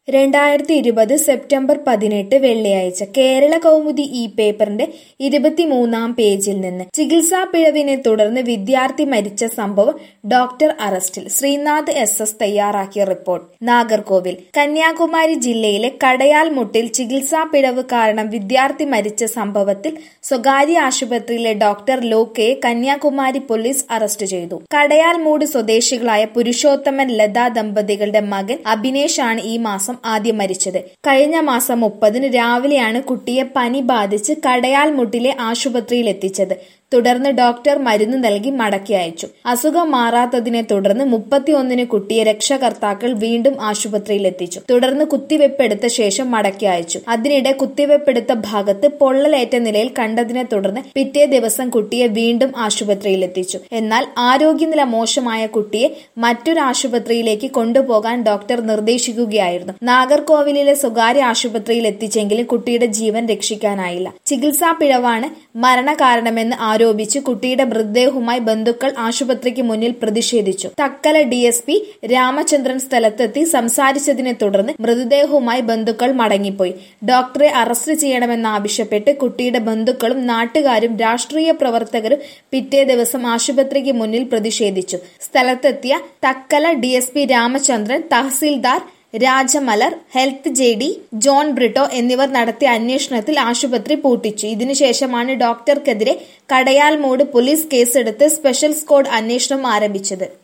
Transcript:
രണ്ടായിരത്തി ഇരുപത് സെപ്റ്റംബർ പതിനെട്ട് വെള്ളിയാഴ്ച കേരള കൗമുദി ഈ പേപ്പറിന്റെ ഇരുപത്തിമൂന്നാം പേജിൽ നിന്ന് ചികിത്സാ പിഴവിനെ തുടർന്ന് വിദ്യാർത്ഥി മരിച്ച സംഭവം ഡോക്ടർ അറസ്റ്റിൽ ശ്രീനാഥ് എസ് എസ് തയ്യാറാക്കിയ റിപ്പോർട്ട് നാഗർകോവിൽ കന്യാകുമാരി ജില്ലയിലെ കടയാൽമുട്ടിൽ ചികിത്സാ പിഴവ് കാരണം വിദ്യാർത്ഥി മരിച്ച സംഭവത്തിൽ സ്വകാര്യ ആശുപത്രിയിലെ ഡോക്ടർ ലോക്കയെ കന്യാകുമാരി പോലീസ് അറസ്റ്റ് ചെയ്തു കടയാൽമൂട് സ്വദേശികളായ പുരുഷോത്തമൻ ലത ദമ്പതികളുടെ മകൻ അഭിനേഷ് ആണ് ഈ മാസം ആദ്യം മരിച്ചത് കഴിഞ്ഞ മാസം മുപ്പതിന് രാവിലെയാണ് കുട്ടിയെ പനി ബാധിച്ച് കടയാൽമുട്ടിലെ ആശുപത്രിയിൽ എത്തിച്ചത് തുടർന്ന് ഡോക്ടർ മരുന്ന് നൽകി മടക്കി അയച്ചു അസുഖം മാറാത്തതിനെ തുടർന്ന് മുപ്പത്തിയൊന്നിന് കുട്ടിയെ രക്ഷകർത്താക്കൾ വീണ്ടും ആശുപത്രിയിൽ എത്തിച്ചു തുടർന്ന് കുത്തിവെപ്പെടുത്ത ശേഷം മടക്കി അയച്ചു അതിനിടെ കുത്തിവെപ്പെടുത്ത ഭാഗത്ത് പൊള്ളലേറ്റ നിലയിൽ കണ്ടതിനെ തുടർന്ന് പിറ്റേ ദിവസം കുട്ടിയെ വീണ്ടും ആശുപത്രിയിൽ എത്തിച്ചു എന്നാൽ ആരോഗ്യനില മോശമായ കുട്ടിയെ മറ്റൊരു ആശുപത്രിയിലേക്ക് കൊണ്ടുപോകാൻ ഡോക്ടർ നിർദ്ദേശിക്കുകയായിരുന്നു നാഗർകോവിലിലെ സ്വകാര്യ ആശുപത്രിയിൽ എത്തിച്ചെങ്കിലും കുട്ടിയുടെ ജീവൻ രക്ഷിക്കാനായില്ല ചികിത്സാ പിഴവാണ് മരണകാരണമെന്ന് ആരോപിച്ച് കുട്ടിയുടെ മൃതദേഹവുമായി ബന്ധുക്കൾ ആശുപത്രിക്ക് മുന്നിൽ പ്രതിഷേധിച്ചു തക്കല ഡിഎസ്പി രാമചന്ദ്രൻ സ്ഥലത്തെത്തി സംസാരിച്ചതിനെ തുടർന്ന് മൃതദേഹവുമായി ബന്ധുക്കൾ മടങ്ങിപ്പോയി ഡോക്ടറെ അറസ്റ്റ് ചെയ്യണമെന്നാവശ്യപ്പെട്ട് കുട്ടിയുടെ ബന്ധുക്കളും നാട്ടുകാരും രാഷ്ട്രീയ പ്രവർത്തകരും പിറ്റേ ദിവസം ആശുപത്രിക്ക് മുന്നിൽ പ്രതിഷേധിച്ചു സ്ഥലത്തെത്തിയ Thuckalay DSP Ramachandran tahsildar Rajamalar health J D John Britto എന്നിവർ നടത്തിയ അന്വേഷണത്തിൽ ആശുപത്രി പൂട്ടിച്ചു ഇതിനുശേഷമാണ് ഡോക്ടർക്കെതിരെ കടയാൽമൂട് പോലീസ് കേസെടുത്ത് സ്പെഷ്യൽ സ്ക്വാഡ് അന്വേഷണം ആരംഭിച്ചത്